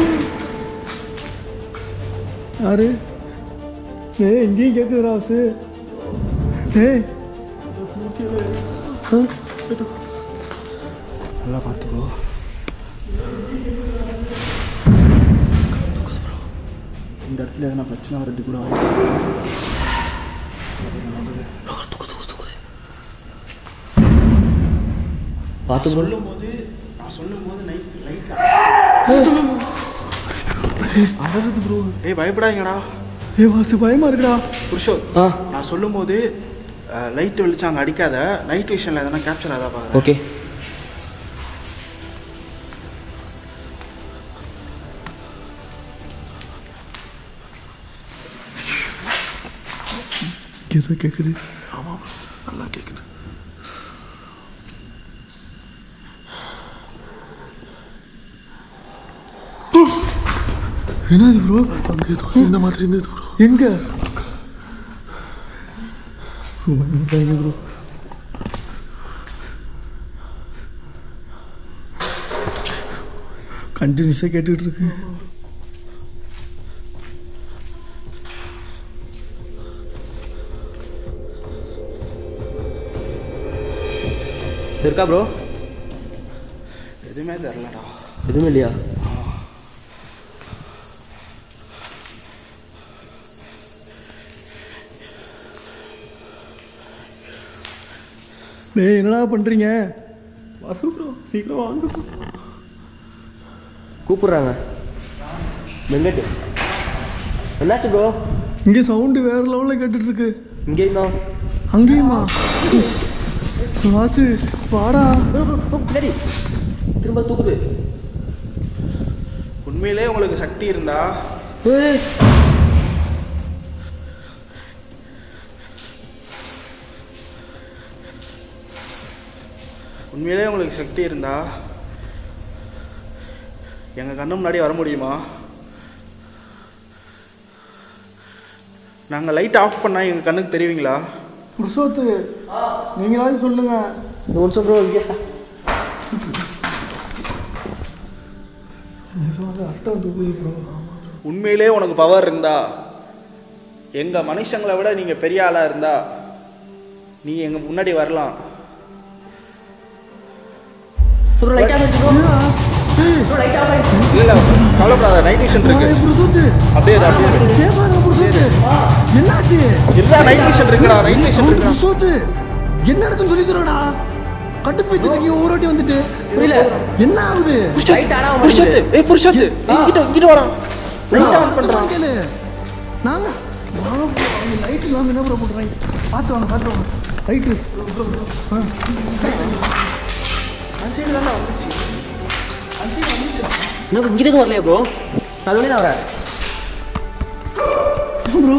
யாரு ஏய் இங்கேயும் கேட்குதுடா வாசு ஏய் ஆ? நல்லா பார்த்துக்கோ இந்த இடத்துல எதனா பிரச்சனை வர்றது கூட வாய்ப்பு பார்த்து bro. சொல்லும் போது நான் சொல்லும் போது நைட் லைட் அடருது ப்ரோ ஏய் பயப்படாதீங்கடா ஏய் வாசு பயமா இருக்குடா புருஷோ ஆ நான் சொல்லும் போது லைட் வெளிச்சம் அங்கே அடிக்காத நைட் விஷனில் எதனா கேப்சர் ஆதா பாருங்க ஓகே ஏதோ கேட்குது நல்லா கேட்குது என்னது ப்ரோ அங்கே ஏதோ இந்த மாதிரி இருந்தது ப்ரோ எங்க ப்ரோ கண்டினியூஸாக கேட்டுக்கிட்டு இருக்கு இருக்கா ப்ரோ எதுவுமே தெரிலடா எதுவுமே இல்லையா டேய் என்னடா பண்ணுறீங்க வாசு ப்ரோ சீக்கிரம் வாங்க கூப்பிடுறாங்க வெங்கட் என்னாச்சு ப்ரோ இங்கே சவுண்டு வேற லெவலில் கேட்டுட்டு இருக்கு இங்கேயும் தான் அங்கேயுமா வாசு வாடா பின்னாடி திரும்ப தூக்குது உண்மையிலே உங்களுக்கு சக்தி இருந்தா ஏய் உண்மையிலே உங்களுக்கு சக்தி இருந்தா எங்கள் கண்ணு முன்னாடி வர முடியுமா நாங்கள் லைட் ஆஃப் பண்ணால் எங்கள் கண்ணுக்கு தெரிவிங்களா புருஷோத்து நீங்களாவது சொல்லுங்க இந்த ஒரு நிமிஷம் ப்ரோ இங்கே அட்டை வந்து போய் ப்ரோ உண்மையிலே உனக்கு பவர் இருந்தா எங்கள் மனுஷங்களை விட நீங்கள் பெரிய ஆளாக இருந்தா நீ எங்கள் முன்னாடி வரலாம் ப்ரோ லைட்டாக வச்சு ப்ரோ ப்ரோ லைட்டாக ஆஃப் இல்லை கவலைப்படாத நைட் விஷன் இருக்கு புருஷோத்து அப்படியே இரு, அப்படியே இரு. சேஃபாக புருஷோத்து என்னாச்சு இருக்கா நைட் விஷன் இருக்குடா நைட் விஷன் சவுண்ட் இருக்குடா புருஷோத்து என்ன நடக்குன்னு சொல்லி தரடா கட்டுப்பைத்து நீங்க ஒரு வாட்டி வந்துட்டு புரியல என்ன ஆகுது லைட் ஆனா புருஷத்து ஏய் புருஷத்து இங்கிட்ட இங்கிட்ட வாடா லைட் ஆன் பண்றான் கேளு நாங்க லைட் இல்லாம என்ன ப்ரோ பண்றாங்க பார்த்து வாங்க பார்த்து வாங்க லைட்டு என்ன இங்கிட்டு வரலையா ப்ரோ அது வழி தான் வரேன் ப்ரோ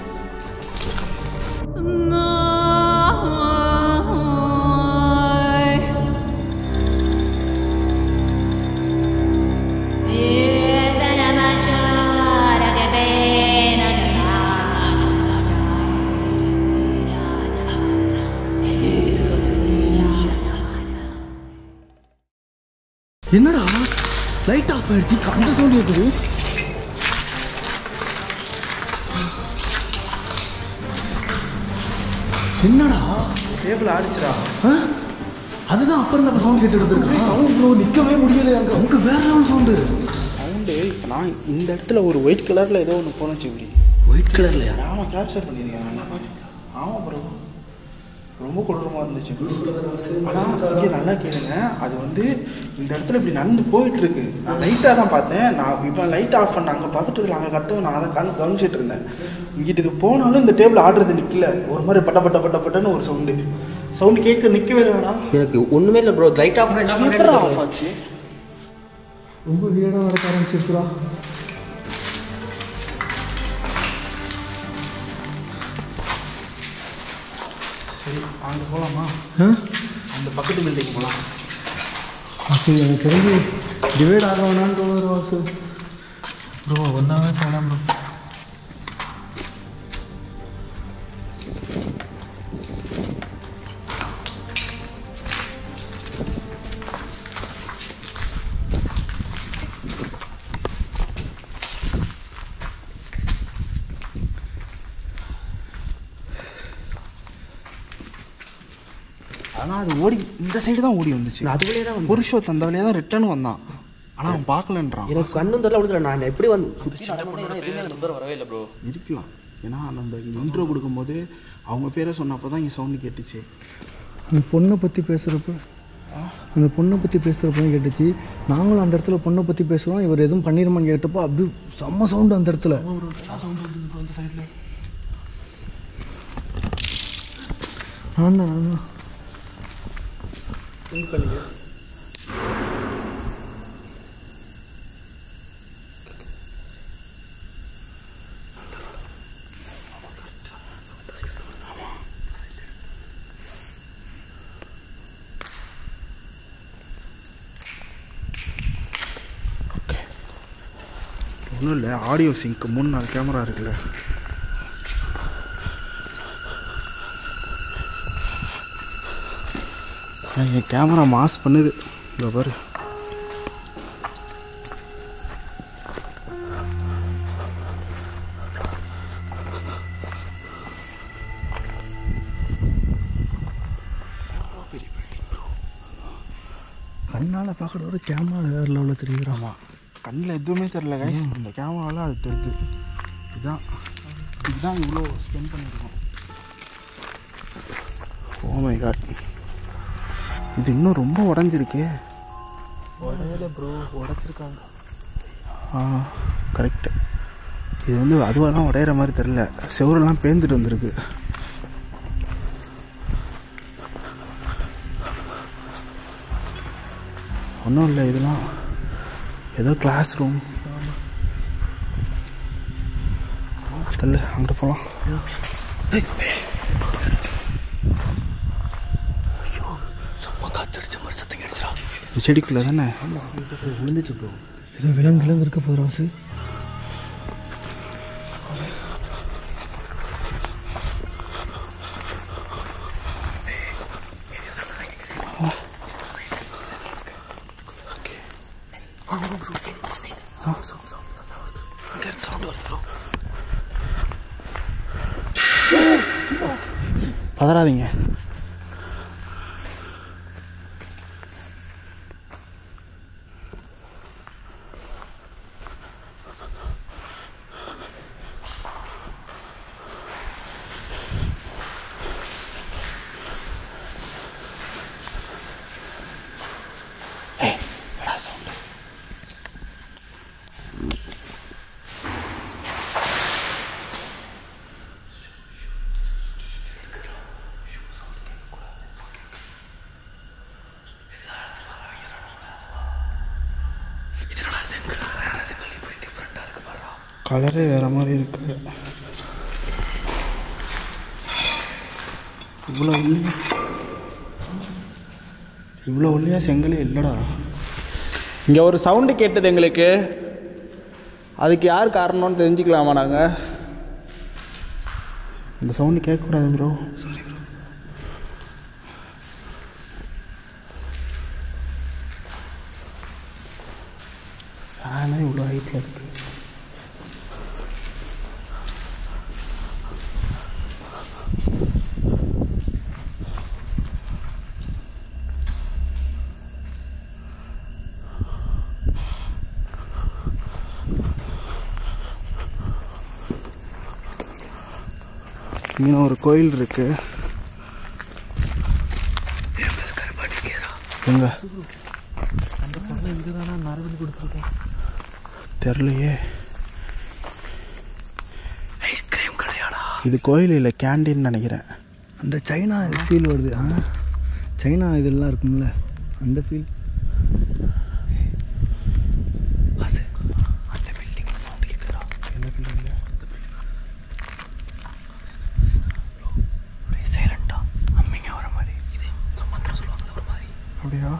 என்னடா லைட் ஆஃப் ஆயிடுச்சு அந்த சவுண்ட் இருக்குது என்னடா டேபிள் ஆடிச்சுடா ஆ? அதுதான் அப்புறம் நம்ம சவுண்ட் கேட்டு இருந்திருக்கு சவுண்ட் ப்ரோ நிற்கவே முடியல அங்கே அங்கே வேற லெவல் சவுண்டு சவுண்டு இப்போ நான் இந்த இடத்துல ஒரு ஒயிட் கலரில் ஏதோ ஒன்று போனச்சு இப்படி ஒயிட் கலர்லையா ஆமாம் கேப்சர் பண்ணியிருக்கேன் நல்லா பார்த்து ஆமாம் ப்ரோ ரொம்ப கொடூரமாக இருந்துச்சு ஆனால் இங்கே நல்லா கேளுங்க அது வந்து இந்த இடத்துல இப்படி நடந்து போயிட்டு இருக்கு நான் லைட்டாக தான் பார்த்தேன் நான் இப்போ லைட் ஆஃப் பண்ண அங்கே பார்த்துட்டு அங்கே கத்தவும் நான் அதை கண் கவனிச்சிட்டு இருந்தேன் இங்கிட்டு இது போனாலும் இந்த டேபிள் ஆடுறது நிற்கல ஒரு மாதிரி பட்ட பட்ட பட்ட பட்டன்னு ஒரு சவுண்டு சவுண்டு கேட்க நிற்கவே இல்லைடா எனக்கு ஒண்ணுமே இல்லை ப்ரோ லைட் ஆஃப் என்ன எப்படா பண்ணுறேன் ஆஃப் ஆச்சு ரொம்ப வீடாக நடக்க ஆரம்பிச்சிருச்சுடா சரி அங்கே போகலாமா ஆ அந்த பக்கத்து பில்டிங் போகலாம் அப்போ எனக்கு தெரிஞ்சு டிவைட் ஆக வேணான்னு தோணுது வாசு ப்ரோ ஒன்றாவே போகலாம் ப்ரோ ஆனால் அது ஓடி இந்த சைடு தான் ஓடி வந்துச்சு நான் அதுக்குள்ளே தான் வந்தேன். புருஷோத் அந்த வழியாக தான் ரிட்டர்ன் வந்தான் ஆனால் அவன் பார்க்கலன்றான் எனக்கு கண்ணும் தெரியல ஒன்றும் தெரியல நான் எப்படி வந்து சுற்றி நடக்கும்போது எனக்கு எதுவுமே எனக்கு நம்பர் வரவே இல்லை ப்ரோ இருக்கலாம் ஏன்னா நம்ம இங்கே இன்ட்ரோ கொடுக்கும்போது அவங்க பேரை சொன்னப்போ தான் இங்கே சவுண்டு கேட்டுச்சு அந்த பொண்ணை பற்றி பேசுகிறப்ப அந்த பொண்ணை பற்றி பேசுகிறப்ப கேட்டுச்சு நாங்களும் அந்த இடத்துல பொண்ணை பற்றி பேசுகிறோம் இவர் எதுவும் பண்ணிடுமான்னு கேட்டப்போ அப்படி செம்ம சவுண்டு அந்த இடத்துல நான் தான் நான் தான் ஒன்றும் இல்லை ஆடியோ சிங்க் மூணு நாலு கேமரா இருக்குல்ல என் கேமரா மாஸ் பண்ணுது இதோ பாரு கண்ணால் பார்க்குறத விட கேமரா வேறு லெவலில் தெரியுறாமா கண்ணில் எதுவுமே தெரில கைஸ் இந்த கேமராவில் அது தெரியுது இதுதான் இதுதான் இவ்வளோ ஸ்பெண்ட் பண்ணியிருக்கோம் ஓ மை காட் இது இன்னும் ரொம்ப உடஞ்சிருக்கே உடனே ப்ரோ உடச்சிருக்காங்க ஆ கரெக்டு இது வந்து அதுவெல்லாம் உடையிற மாதிரி தெரில செவரெல்லாம் பேந்துட்டு வந்திருக்கு ஒன்றும் இல்லை இதெல்லாம் ஏதோ கிளாஸ் ரூம் தள்ளு அங்கிட்டு போகலாம் செடிக்குள்ளே தானே விழுந்துச்சு ப்ரோ ஏதோ விலங்கு விலங்கு இருக்க போகிற ராசு பதறாதீங்க கலரே வேற மாதிரி இருக்கு இவ்வளோ ஒல்லியா இவ்வளோ ஒல்லியா செங்கலே இல்லைடா இங்கே ஒரு சவுண்டு கேட்டது எங்களுக்கு அதுக்கு யார் காரணம்னு தெரிஞ்சுக்கலாமா நாங்கள் இந்த சவுண்டு கேட்கக்கூடாது ப்ரோ சாரி ப்ரோ ஃபேனே இவ்வளோ ஹைட்டில் இருக்குது இங்கே ஒரு கோயில் இருக்கு எங்க தெரிலையே இது கோயில் இல்லை கேண்டீன் நினைக்கிறேன் அந்த சைனா ஃபீல் வருது ஆ சைனா இதெல்லாம் இருக்கும்ல அந்த ஃபீல் அப்படியா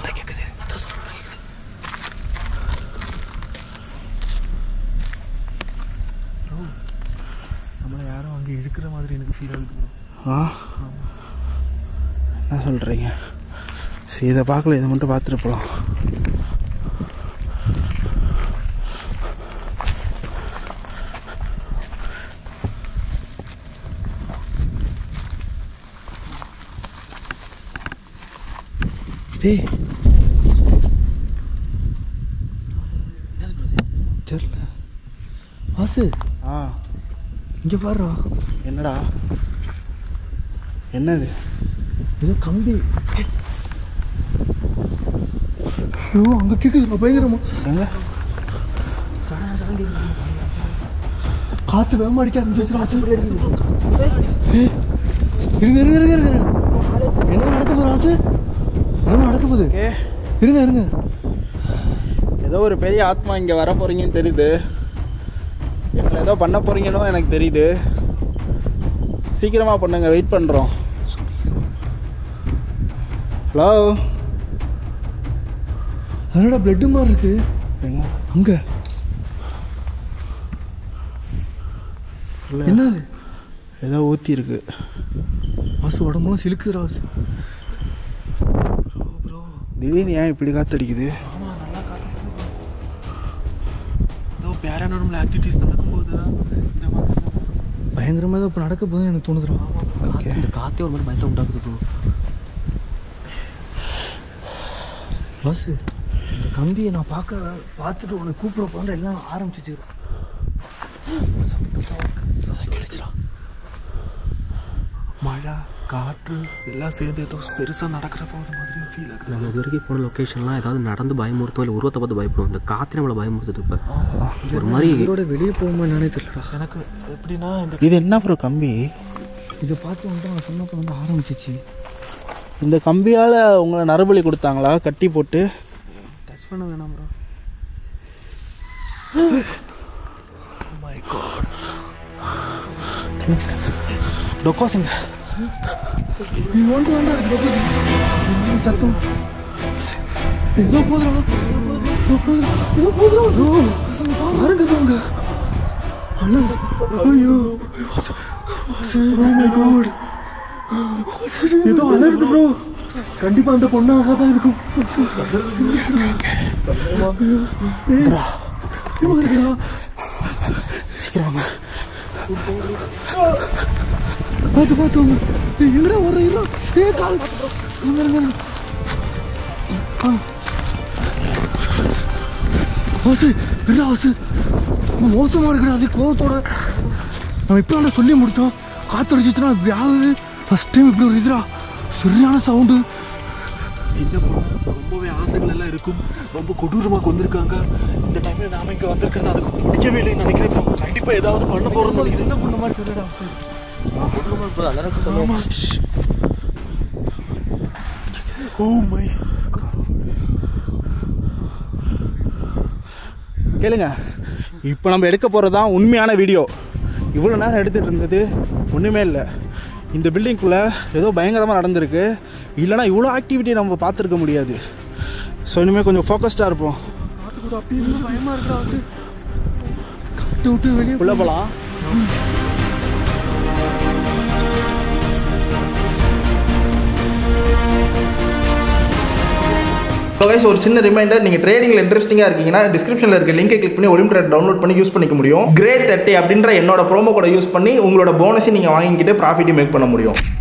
நம்மளை யாரும் அங்கே இருக்கிற மாதிரி எனக்கு ஃபீல் ஆகுது ப்ரோ ஆ என்ன சொல்கிறீங்க சரி இதை பார்க்கல இதை மட்டும் பார்த்துட்டு போகலாம் ஏய் தெரியல வாசு ஆ இங்கே பாருடா என்னடா என்னது ஏதோ கம்பி ஐயோ அங்கே கேட்குது பயங்கரமா எங்க காற்று வேகமாக அடிக்க ஆரம்பிச்சிருச்சு ஏய், இருங்க இருங்க இருங்க இருங்க என்ன நடக்க போகுது ராசு என்ன நடக்க போகுது ஏ இருங்க இருங்க ஏதோ ஒரு பெரிய ஆத்மா இங்கே வர போகிறீங்கன்னு தெரியுது எங்களை ஏதோ பண்ண போகிறீங்கன்னு எனக்கு தெரியுது சீக்கிரமாக பண்ணுங்க வெயிட் பண்ணுறோம் ஹலோ அதனோட பிளட்டு மாதிரி இருக்கு எங்க அங்க என்னது ஏதோ ஊற்றி இருக்கு வாசு உடம்புலாம் சிலுக்குது ராசு திடீர்னு ஏன் இப்படி காத்தடிக்குது ஏதோ பேரானார்மல் ஆக்டிவிட்டீஸ் நடக்கும்போது இந்த மாதிரி பயங்கரமாக தான் இப்போ நடக்க போகுதுன்னு எனக்கு தோணுதுடா காத்து இந்த காற்றே ஒரு மாதிரி பயத்தை உண்டாக்குது ப்ரோ வாசு இந்த கம்பியை நான் பார்க்க பார்த்துட்டு உனக்கு கூப்பிட போன எல்லாம் ஆரம்பிச்சிச்சு மழை காற்று எல்லாம் சேர்ந்து ஏதோ பெருசாக நடக்கிற போது மாதிரி ஃபீல் ஆகுது நம்ம இது வரைக்கும் போன லொக்கேஷன்லாம் ஏதாவது நடந்து பயமுறுத்தும் இல்லை உருவத்தை பார்த்து பயப்படுவோம் இந்த காற்றே நம்மளை பயமுறுத்துது இப்போ ஒரு மாதிரி இதோட வெளியே போகுமா என்னன்னே தெரியலடா எனக்கு எப்படின்னா இந்த இது என்ன ப்ரோ கம்பி இதை பார்த்து வந்து நான் சொன்னப்போ வந்து ஆரம்பிச்சிச்சு இந்த கம்பியால் உங்களை நரபலி கொடுத்தாங்களா கட்டி போட்டு டச் பண்ண வேணாம் ப்ரோ டொக்கோசுங்க ஒன்று வேண்டாம் சத்தம் எங்கே போதுடா எங்கே போதுடா பாருங்க பாருங்க அண்ணன் ஐயோ காட் ஏதோ அலருது ப்ரோ கண்டிப்பா அந்த பொண்ணாக தான் இருக்கும் சீக்கிரமா பார்த்து பார்த்து வாங்க. ஏய், எங்கடா வர இருடா ஏ கால் இங்க இருங்க இருங்க. ஆ வாசு என்ன வாசு ரொம்ப மோசமாக இருக்குடா அது கோவத்தோட நம்ம இப்போ சொல்லி முடிச்சோம் காத்தடிச்சிச்சுன்னா இப்படி ஆகுது ஃபஸ்ட் டைம் இப்படி ஒரு இதுடா சரியான சவுண்டு சின்ன பொண்ணு ரொம்பவே ஆசைகள் எல்லாம் இருக்கும் ரொம்ப கொடூரமாக கொண்டிருக்காங்க இந்த டைமில் நாம இங்கே வந்திருக்கிறது அதுக்கு பிடிக்கவே இல்லைன்னு நினைக்கிறேன் bro. கண்டிப்பா ஏதாவது பண்ண போறோம்னு நினைக்கிறேன் சின்ன பொண்ணு மாதிரி சொல்லுடா ஓ மை கேளுங்க இப்போ நம்ம எடுக்க போகிறது தான் உண்மையான வீடியோ இவ்வளோ நேரம் எடுத்துகிட்டு இருந்தது ஒன்றுமே இல்லை இந்த பில்டிங்குள்ளே ஏதோ பயங்கரமாக நடந்திருக்கு இல்லைனா இவ்வளோ ஆக்டிவிட்டி நம்ம பார்த்துருக்க முடியாது ஸோ இனிமேல் கொஞ்சம் ஃபோக்கஸ்டாக இருப்போம் பயமா இருக்குடா வாசு காட்டு விட்டு வெளியே உள்ளே போகலாம் கைஸ் ஒரு சின்ன ரிமைண்டர் நீங்கள் ட்ரேடிங்கில் இன்ட்ரெஸ்டிங்காக இருக்கீங்கன்னா டிஸ்கிரிப்ஷனில் இருக்க லிங்கை கிளிக் பண்ணி ஒலிம்பிரேட் டவுன்லோட் பண்ணி யூஸ் பண்ணிக்க முடியும் கிரேட் தேர்ட்டி அப்படின்ற என்னோட ப்ரோமோ கோடை யூஸ் பண்ணி உங்களோட போனஸை நீங்கள் வாங்கிக்கிட்டு ப்ராஃபிட்டை மேக் பண்ண முடியும்